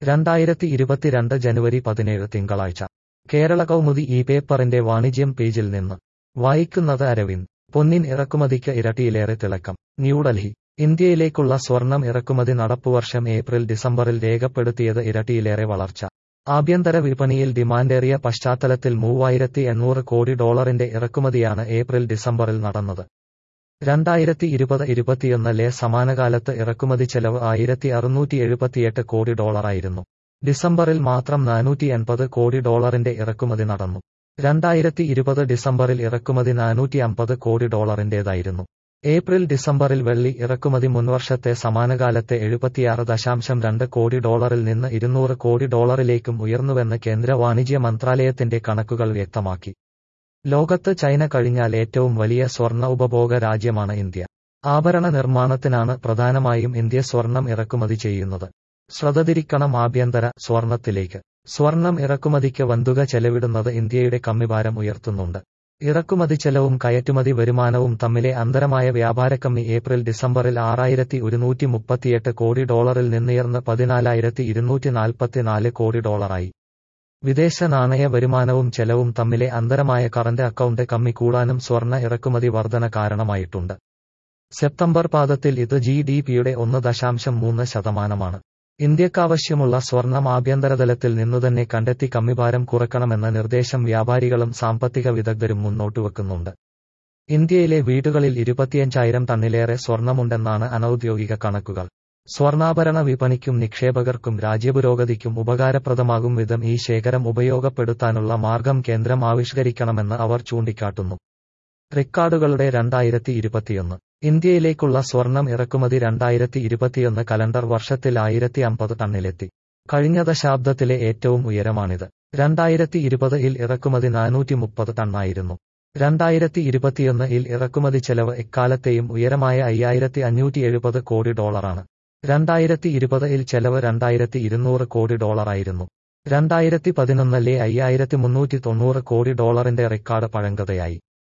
രണ്ടായിരത്തി ഇരുപത്തിരണ്ട് ജനുവരി പതിനേഴ് തിങ്കളാഴ്ച കേരള കൗമുദി ഈ പേപ്പറിന്റെ വാണിജ്യം പേജിൽ നിന്ന് വായിക്കുന്നത് അരവിന്ദ് പൊന്നിൻ ഇറക്കുമതിക്ക് ഇരട്ടിയിലേറെ തിളക്കം ന്യൂഡൽഹി ഇന്ത്യയിലേക്കുള്ള സ്വർണം ഇറക്കുമതി നടപ്പുവർഷം ഏപ്രിൽ ഡിസംബറിൽ രേഖപ്പെടുത്തിയത് ഇരട്ടിയിലേറെ വളർച്ച ആഭ്യന്തര വിപണിയിൽ ഡിമാൻഡേറിയ പശ്ചാത്തലത്തിൽ മൂവായിരത്തി എണ്ണൂറ് കോടി ഡോളറിന്റെ ഇറക്കുമതിയാണ് ഏപ്രിൽ ഡിസംബറിൽ നടന്നത് രണ്ടായിരത്തി ഇരുപത് ഇരുപത്തിയൊന്നിലെ സമാനകാലത്ത് ഇറക്കുമതി ചെലവ് ആയിരത്തി അറുന്നൂറ്റി എഴുപത്തിയെട്ട് കോടി ഡോളറായിരുന്നു ഡിസംബറിൽ മാത്രം നാനൂറ്റി എൺപത് കോടി ഡോളറിന്റെ ഇറക്കുമതി നടന്നു രണ്ടായിരത്തി ഇരുപത് ഡിസംബറിൽ ഇറക്കുമതി നാനൂറ്റി അമ്പത് കോടി ഡോളറിന്റേതായിരുന്നു ഏപ്രിൽ ഡിസംബറിൽ വെള്ളി ഇറക്കുമതി മുൻവർഷത്തെ സമാനകാലത്തെ എഴുപത്തിയാറ് ദശാംശം രണ്ട് കോടി ഡോളറിൽ നിന്ന് ഇരുന്നൂറ് കോടി ഡോളറിലേക്കും ഉയർന്നുവെന്ന് കേന്ദ്ര വാണിജ്യ മന്ത്രാലയത്തിന്റെ കണക്കുകൾ വ്യക്തമാക്കി ലോകത്ത് ചൈന കഴിഞ്ഞാൽ ഏറ്റവും വലിയ സ്വർണ്ണ ഉപഭോഗ രാജ്യമാണ് ഇന്ത്യ ആഭരണ നിർമ്മാണത്തിനാണ് പ്രധാനമായും ഇന്ത്യ സ്വർണം ഇറക്കുമതി ചെയ്യുന്നത് ശ്രദ്ധതിരിക്കണം ആഭ്യന്തര സ്വർണത്തിലേക്ക് സ്വർണം ഇറക്കുമതിക്ക് വന്തുക ചെലവിടുന്നത് ഇന്ത്യയുടെ കമ്മിഭാരം ഉയർത്തുന്നുണ്ട് ഇറക്കുമതി ചെലവും കയറ്റുമതി വരുമാനവും തമ്മിലെ അന്തരമായ വ്യാപാരക്കമ്മി ഏപ്രിൽ ഡിസംബറിൽ ആറായിരത്തി ഒരുന്നൂറ്റി മുപ്പത്തിയെട്ട് കോടി ഡോളറിൽ നിന്നുയർന്ന് പതിനാലായിരത്തി ഇരുന്നൂറ്റി നാൽപ്പത്തിനാല് കോടി ഡോളറായി വിദേശ നാണയ വരുമാനവും ചെലവും തമ്മിലെ അന്തരമായ കറന്റ് അക്കൗണ്ട് കമ്മി കൂടാനും സ്വർണ്ണ ഇറക്കുമതി വർധന കാരണമായിട്ടുണ്ട് സെപ്റ്റംബർ പാദത്തിൽ ഇത് ജി ഡി പിയുടെ ഒന്ന് ദശാംശം മൂന്ന് ശതമാനമാണ് ഇന്ത്യക്കാവശ്യമുള്ള സ്വർണം ആഭ്യന്തരതലത്തിൽ നിന്നുതന്നെ കണ്ടെത്തി കമ്മിഭാരം കുറക്കണമെന്ന നിർദ്ദേശം വ്യാപാരികളും സാമ്പത്തിക വിദഗ്ധരും മുന്നോട്ടുവെക്കുന്നുണ്ട് ഇന്ത്യയിലെ വീടുകളിൽ ഇരുപത്തിയഞ്ചായിരം ടണ്ണിലേറെ സ്വർണമുണ്ടെന്നാണ് അനൌദ്യോഗിക കണക്കുകൾ സ്വർണ്ണാഭരണ വിപണിക്കും നിക്ഷേപകർക്കും രാജ്യപുരോഗതിക്കും ഉപകാരപ്രദമാകും വിധം ഈ ശേഖരം ഉപയോഗപ്പെടുത്താനുള്ള മാർഗം കേന്ദ്രം ആവിഷ്കരിക്കണമെന്ന് അവർ ചൂണ്ടിക്കാട്ടുന്നു റെക്കാർഡുകളുടെ രണ്ടായിരത്തി ഇരുപത്തിയൊന്ന് ഇന്ത്യയിലേക്കുള്ള സ്വർണം ഇറക്കുമതി രണ്ടായിരത്തി ഇരുപത്തിയൊന്ന് കലണ്ടർ വർഷത്തിൽ ആയിരത്തി അമ്പത് ടണ്ണിലെത്തി കഴിഞ്ഞ ദശാബ്ദത്തിലെ ഏറ്റവും ഉയരമാണിത് രണ്ടായിരത്തി ഇരുപത് ഇൽ ഇറക്കുമതി നാനൂറ്റി മുപ്പത് ടണ്ണായിരുന്നു രണ്ടായിരത്തി ഇരുപത്തിയൊന്ന് ഇൽ ഇറക്കുമതി ചെലവ് എക്കാലത്തെയും ഉയരമായ അയ്യായിരത്തി അഞ്ഞൂറ്റി എഴുപത് കോടി ഡോളറാണ് രണ്ടായിരത്തി ഇരുപത് ഇൽ ചെലവ് രണ്ടായിരത്തി ഇരുന്നൂറ് കോടി ഡോളറായിരുന്നു രണ്ടായിരത്തി പതിനൊന്നിലെ അയ്യായിരത്തി മുന്നൂറ്റി തൊണ്ണൂറ് കോടി ഡോളറിന്റെ റെക്കാർഡ് പഴങ്കതയായി